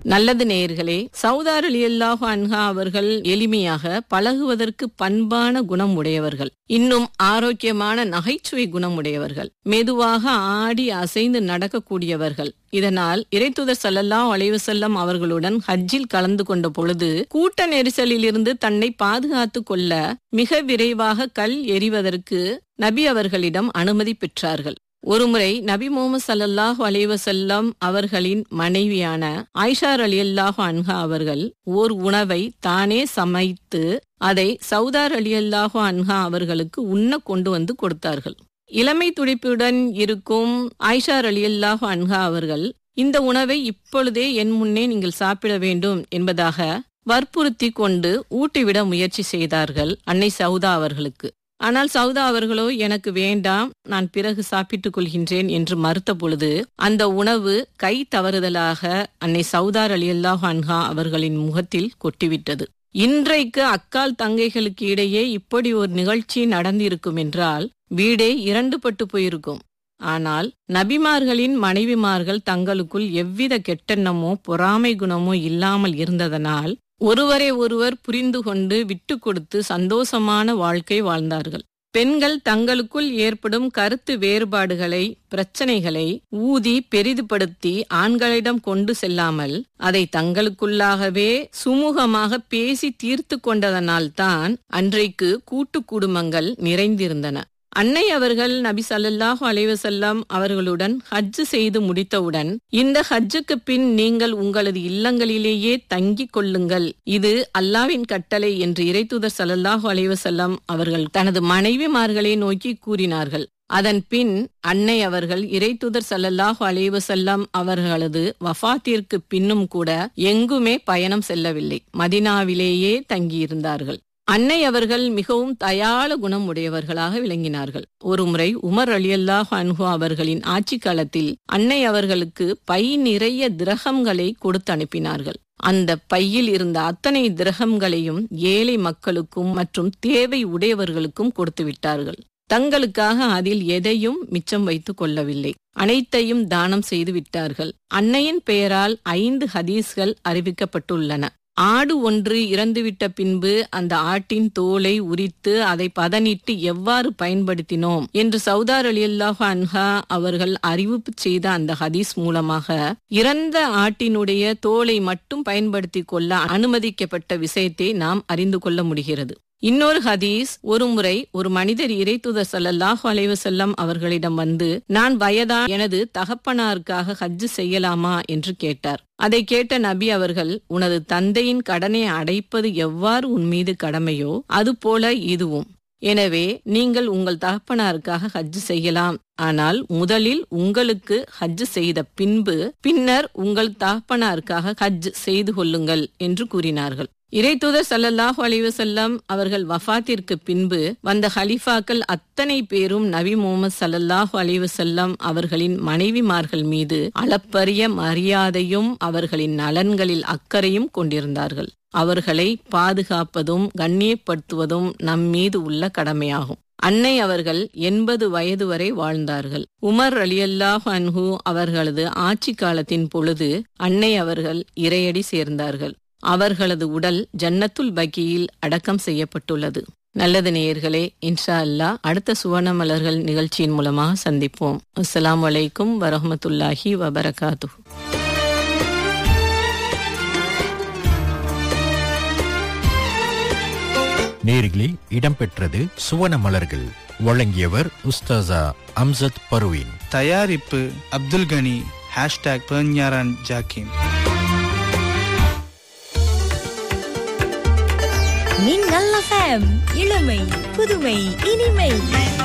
நல்லது நேயர்களே சௌதார் அலி அல்லாஹு அன்ஹா அவர்கள் எளிமையாக பழகுவதற்கு பண்பான குணம் உடையவர்கள் இன்னும் ஆரோக்கியமான நகைச்சுவை குணம் உடையவர்கள் மெதுவாக ஆடி அசைந்து நடக்கக்கூடியவர்கள் இதனால் இறைத்துதர் சல்லல்லாஹு அலைவசல்லம் அவர்களுடன் ஹஜ்ஜில் கலந்து கொண்ட பொழுது கூட்ட நெரிசலில் இருந்து தன்னை பாதுகாத்து கொள்ள மிக விரைவாக கல் எறிவதற்கு நபி அவர்களிடம் அனுமதி பெற்றார்கள் ஒருமுறை நபி முகமது சல்லல்லாஹு அலைவசல்லம் அவர்களின் மனைவியான ஆயிஷார் அலி அல்லாஹு அன்ஹா அவர்கள் ஓர் உணவை தானே சமைத்து அதை சௌதார் அலி அல்லாஹு அன்ஹா அவர்களுக்கு உண்ண கொண்டு வந்து கொடுத்தார்கள் இளமை துடிப்புடன் இருக்கும் ஆயிஷார் அலி அல்லாஹு அன்ஹா அவர்கள் இந்த உணவை இப்பொழுதே என் முன்னே நீங்கள் சாப்பிட வேண்டும் என்பதாக வற்புறுத்தி கொண்டு ஊட்டிவிட முயற்சி செய்தார்கள் அன்னை சௌதா அவர்களுக்கு ஆனால் சௌதா அவர்களோ எனக்கு வேண்டாம் நான் பிறகு சாப்பிட்டுக் கொள்கின்றேன் என்று மறுத்த பொழுது அந்த உணவு கை தவறுதலாக அன்னை சௌதார் அலி அல்லாஹ் அன்ஹா அவர்களின் முகத்தில் கொட்டிவிட்டது இன்றைக்கு அக்கால் தங்கைகளுக்கு இடையே இப்படி ஒரு நிகழ்ச்சி நடந்திருக்கும் என்றால் வீடே இரண்டு பட்டு போயிருக்கும் ஆனால் நபிமார்களின் மனைவிமார்கள் தங்களுக்குள் எவ்வித கெட்டெண்ணமோ பொறாமை குணமோ இல்லாமல் இருந்ததனால் ஒருவரை ஒருவர் புரிந்து கொண்டு விட்டு கொடுத்து சந்தோஷமான வாழ்க்கை வாழ்ந்தார்கள் பெண்கள் தங்களுக்குள் ஏற்படும் கருத்து வேறுபாடுகளை பிரச்சனைகளை ஊதி பெரிதுபடுத்தி ஆண்களிடம் கொண்டு செல்லாமல் அதை தங்களுக்குள்ளாகவே சுமூகமாக பேசி தீர்த்து கொண்டதனால்தான் அன்றைக்கு கூட்டு குடும்பங்கள் நிறைந்திருந்தன அன்னை அவர்கள் நபி சல்லல்லாஹு அலைவசல்லம் அவர்களுடன் ஹஜ்ஜு செய்து முடித்தவுடன் இந்த ஹஜ்ஜுக்கு பின் நீங்கள் உங்களது இல்லங்களிலேயே தங்கிக் கொள்ளுங்கள் இது அல்லாவின் கட்டளை என்று இறைத்துதர் சல்லல்லாஹு அலைவசல்லம் அவர்கள் தனது மனைவிமார்களை நோக்கி கூறினார்கள் அதன் பின் அன்னை அவர்கள் இறைத்துதர் சல்லல்லாஹு அலைவசல்லம் அவர்களது வஃபாத்திற்கு பின்னும் கூட எங்குமே பயணம் செல்லவில்லை மதினாவிலேயே தங்கியிருந்தார்கள் அன்னை அவர்கள் மிகவும் தயாள குணம் உடையவர்களாக விளங்கினார்கள் ஒருமுறை உமர் அலியல்லாஹ் அன்ஹு அவர்களின் ஆட்சி காலத்தில் அன்னை அவர்களுக்கு பை நிறைய திரகங்களை கொடுத்து அனுப்பினார்கள் அந்த பையில் இருந்த அத்தனை திரகங்களையும் ஏழை மக்களுக்கும் மற்றும் தேவை உடையவர்களுக்கும் கொடுத்து விட்டார்கள் தங்களுக்காக அதில் எதையும் மிச்சம் வைத்துக் கொள்ளவில்லை அனைத்தையும் தானம் செய்து விட்டார்கள் அன்னையின் பெயரால் ஐந்து ஹதீஸ்கள் அறிவிக்கப்பட்டுள்ளன ஆடு ஒன்று இறந்துவிட்ட பின்பு அந்த ஆட்டின் தோலை உரித்து அதை பதனிட்டு எவ்வாறு பயன்படுத்தினோம் என்று சௌதார் அலி அல்லாஹ் அன்ஹா அவர்கள் அறிவிப்பு செய்த அந்த ஹதீஸ் மூலமாக இறந்த ஆட்டினுடைய தோலை மட்டும் பயன்படுத்தி கொள்ள அனுமதிக்கப்பட்ட விஷயத்தை நாம் அறிந்து கொள்ள முடிகிறது இன்னொரு ஹதீஸ் ஒரு முறை ஒரு மனிதர் இறைத்துதர் சல்லல்லாஹு அலைவசல்லம் அவர்களிடம் வந்து நான் வயதா எனது தகப்பனாருக்காக ஹஜ்ஜு செய்யலாமா என்று கேட்டார் அதை கேட்ட நபி அவர்கள் உனது தந்தையின் கடனை அடைப்பது எவ்வாறு உன் மீது கடமையோ அதுபோல இதுவும் எனவே நீங்கள் உங்கள் தகப்பனாருக்காக ஹஜ்ஜு செய்யலாம் ஆனால் முதலில் உங்களுக்கு ஹஜ்ஜு செய்த பின்பு பின்னர் உங்கள் தகப்பனாருக்காக ஹஜ் செய்து கொள்ளுங்கள் என்று கூறினார்கள் இறைத்தூதர் சல்லல்லாஹு அலிவசல்லம் அவர்கள் வஃபாத்திற்கு பின்பு வந்த ஹலிஃபாக்கள் அத்தனை பேரும் நபி முகமது சல்லல்லாஹு அலிவசல்லம் அவர்களின் மனைவிமார்கள் மீது அளப்பரிய மரியாதையும் அவர்களின் நலன்களில் அக்கறையும் கொண்டிருந்தார்கள் அவர்களை பாதுகாப்பதும் கண்ணியப்படுத்துவதும் நம் மீது உள்ள கடமையாகும் அன்னை அவர்கள் எண்பது வயது வரை வாழ்ந்தார்கள் உமர் அலியல்லாஹ் அன்ஹு அவர்களது ஆட்சி காலத்தின் பொழுது அன்னை அவர்கள் இறையடி சேர்ந்தார்கள் அவர்களது உடல் ஜன்னத்துல் பக்கியில் அடக்கம் செய்யப்பட்டுள்ளது நல்லது நேயர்களே இன்ஷா அல்லா அடுத்த சுவர்ண மலர்கள் நிகழ்ச்சியின் மூலமாக சந்திப்போம் அஸ்லாம் வலைக்கும் வரஹமத்துல்லாஹி வபரகாத்து நேரிலே இடம்பெற்றது சுவன மலர்கள் வழங்கியவர் உஸ்தாசா அம்சத் பர்வீன் தயாரிப்பு அப்துல் கனி ஹேஷ்டாக் பெர்ஞாரான் ஜாக்கிம் மின்னல் எஃப்எம் இளமை புதுமை இனிமை